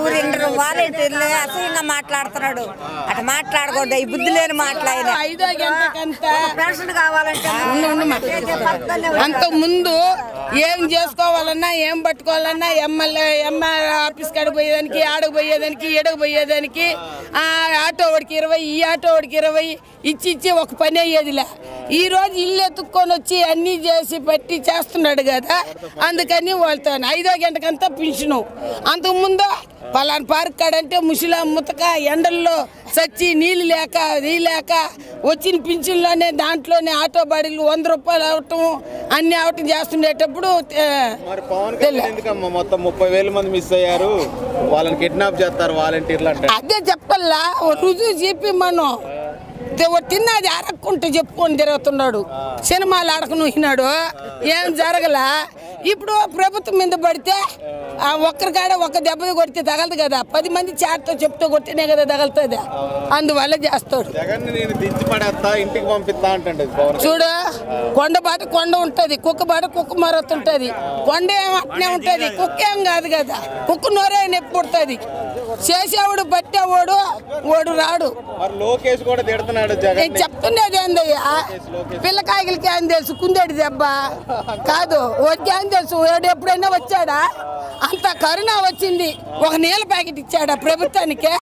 ఎవరు ఇంటరు వాలంటీర్లు అసహ్యంగా మాట్లాడుతున్నాడు అటు మాట్లాడకూడదు ఈ బుద్ధి లేని మాట్లాడిన ఐదో గంటకంతా పెన్షన్ కావాలంటే ఉండు, ఉండు మా. అంత ముందు ఏం చేసుకోవాలన్నా ఏం పట్టుకోవాలన్నా ఎమ్మెల్యే ఎమ్మెల్యే ఆఫీస్ కాడికి పోయేదానికి ఆడకు పోయేదానికి ఈడకు పోయేదానికి ఆ ఆటో వాడికి ఇరవై ఈ ఆటో వాడికి ఇరవై ఇచ్చి ఇచ్చి ఒక పని అయ్యేదిలే ఈ రోజు ఇల్లు ఎత్తుక్కొని వచ్చి అన్నీ చేసి పెట్టి చేస్తున్నాడు కదా అందుకని వాళ్ళతో ఐదో గంటకంతా పింఛను అంతకుముందు పలానా పార్క్ కాడంటే ముసిలా ముతక ఎండల్లో చచ్చి నీళ్ళు లేక నీళ్ళు లేక వచ్చిన పింఛన్లోనే దాంట్లోనే ఆటో బాడీలు వంద రూపాయలు అవటం అన్ని అవటం చేస్తుండేటప్పుడు ఏ, మరి పవన్ కళ్యాణ్ ఎందుకమ్మా మొత్తం ముప్పై వేల మంది మిస్ అయ్యారు వాళ్ళని కిడ్నాప్ చేస్తారు వాలంటీర్లు అంటే అదే చెప్పల్లా ఓ రుజువు చెప్పి మనం తే- ఓ తిన్నది అరక్కుంటే చెప్పుకొని తిరుగుతున్నాడు సినిమాలు ఆడక నూహినాడు ఏం జరగలా ఇప్పుడు ప్రభుత్వం మీద పడితే ఆ ఒక్కరికాడ ఒక్క దెబ్బ కొడితే తగలదు కదా పది మంది చాటుతో చెప్తూ కొట్టినే కదా తగలుతుంది అందువల్ల చేస్తాడు జగన్ నేను దించి పడేస్తా ఇంటికి పంపిస్తా అంటండి పవన్ చూడు కొండ బాట కొండ ఉంటది కుక్క బాట కుక్క మరొత్తుంటది కొండ ఏం అట్నే ఉంటది కుక్క ఏం కాదు కదా కుక్క నోరే నొప్పి పుడుతుంది చేసేవాడు పట్టేవాడు వాడు రాడు మరి లోకేష్ కూడా తిడుతున్నాడు జగన్ నేను చెప్తున్నది ఏందయ్యా పిల్లకాయలకి ఏం తెలుసు కుందేటి దెబ్బ కాదు వాడికి ఏం తెలుసు వాడు ఎప్పుడైనా వచ్చాడా అంత కరుణ వచ్చింది ఒక నీళ్ళ ప్యాకెట్ ఇచ్చాడా ప్రభుత్వానికి